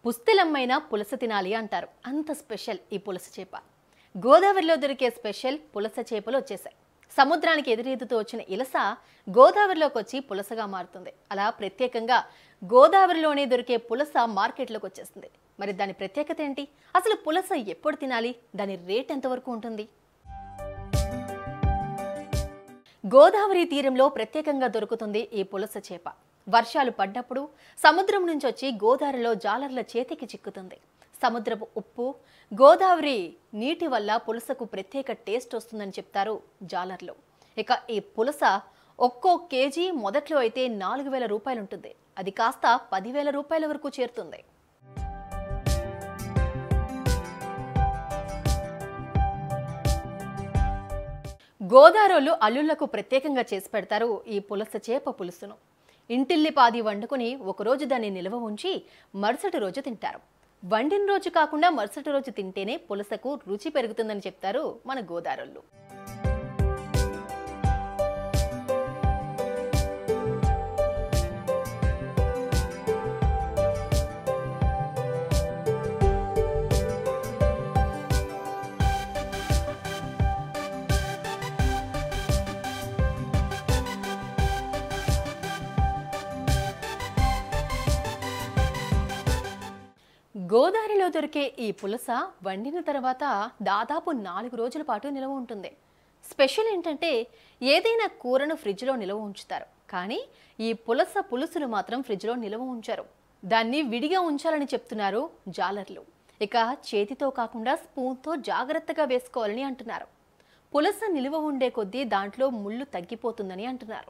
పుస్తెలమ్మైన పులస తినాలి అంటారు అంత స్పెషల్ ఈ పులస చేప గోదావరిలో దొరికే స్పెషల్ పులస చేపలు వచ్చేసాయి సముద్రానికి ఎదురీదుతూ వచ్చిన ఇలస గోదావరిలోకి వచ్చి పులసగా మారుతుంది అలా ప్రత్యేకంగా గోదావరిలోనే దొరికే పులస మార్కెట్లోకి వచ్చేస్తుంది మరి దాని ప్రత్యేకత ఏంటి అసలు పులస ఎప్పుడు తినాలి దాని రేట్ ఎంతవరకు ఉంటుంది గోదావరి తీరంలో ప్రత్యేకంగా దొరుకుతుంది ఈ పులస చేప వర్షాలు పడ్డప్పుడు సముద్రం నుంచి వచ్చి గోదావరిలో జాలర్ల చేతికి చిక్కుతుంది సముద్రపు ఉప్పు గోదావరి నీటి వల్ల పులసకు ప్రత్యేక టేస్ట్ వస్తుందని చెప్తారు జాలర్లు ఇక ఈ పులస ఒక్కో కేజీ మొదట్లో అయితే నాలుగు వేల రూపాయలు ఉంటుంది అది కాస్త పదివేల రూపాయల వరకు చేరుతుంది గోదారోళ్ళు అల్లుళ్లకు ప్రత్యేకంగా చేసి పెడతారు ఈ పులస చేప పులుసును ఇంటిల్లిపాది వండుకొని ఒకరోజు దాన్ని నిల్వ ఉంచి మరుసటి రోజు తింటారు వండిన రోజు కాకుండా మరుసటి రోజు తింటేనే పులసకు రుచి పెరుగుతుందని చెప్తారు మన గోదారోళ్ళు గోదావరిలో దొరికే ఈ పులస వండిన తర్వాత దాదాపు నాలుగు రోజుల పాటు నిల్వ ఉంటుంది స్పెషల్ ఏంటంటే ఏదైనా కూరను ఫ్రిడ్జ్లో నిల్వ ఉంచుతారు కానీ ఈ పులస పులుసును మాత్రం ఫ్రిడ్జ్లో నిల్వ ఉంచారు దాన్ని విడిగా ఉంచాలని చెప్తున్నారు జాలర్లు ఇక చేతితో కాకుండా స్పూన్తో జాగ్రత్తగా వేసుకోవాలని అంటున్నారు పులస నిలువ ఉండే కొద్దీ దాంట్లో ముళ్ళు తగ్గిపోతుందని అంటున్నారు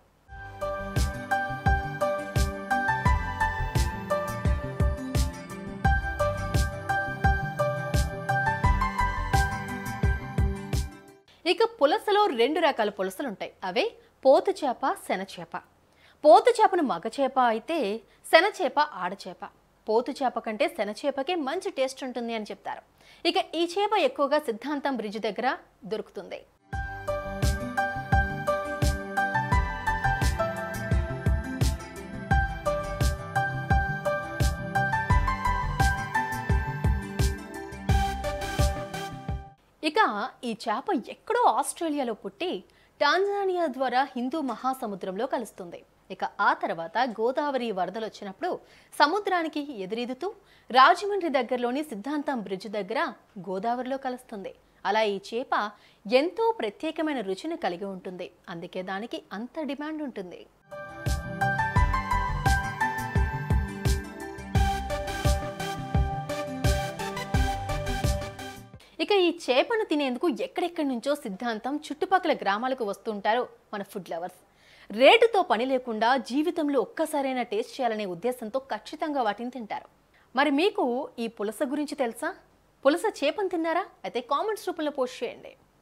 ఇక పులసలో రెండు రకాల పులసలు ఉంటాయి అవే పోతు చేప శన చేప పోతు చేపను మగ చేప అయితే శన చేప ఆడచేప పోతు చేప కంటే శన చేపకే మంచి టేస్ట్ ఉంటుంది అని చెప్తారు ఇక ఈ చేప ఎక్కువగా సిద్ధాంతం బ్రిడ్జ్ దగ్గర దొరుకుతుంది ఇక ఈ చేప ఎక్కడో ఆస్ట్రేలియాలో పుట్టి టాంజానియా ద్వారా హిందూ మహాసముద్రంలో కలుస్తుంది ఇక ఆ తర్వాత గోదావరి వరదలు వచ్చినప్పుడు సముద్రానికి ఎదురీదుతూ రాజమండ్రి దగ్గరలోని సిద్ధాంతం బ్రిడ్జ్ దగ్గర గోదావరిలో కలుస్తుంది అలా ఈ చేప ఎంతో ప్రత్యేకమైన రుచిని కలిగి ఉంటుంది అందుకే దానికి అంత డిమాండ్ ఉంటుంది ఇక ఈ చేపను తినేందుకు ఎక్కడెక్కడి నుంచో సిద్ధాంతం చుట్టుపక్కల గ్రామాలకు వస్తుంటారు మన ఫుడ్ లవర్స్ రేటుతో పని లేకుండా జీవితంలో ఒక్కసారైనా టేస్ట్ చేయాలనే ఉద్దేశంతో ఖచ్చితంగా వాటిని తింటారు మరి మీకు ఈ పులస గురించి తెలుసా పులస చేపను తిన్నారా అయితే కామెంట్స్ రూపంలో పోస్ట్ చేయండి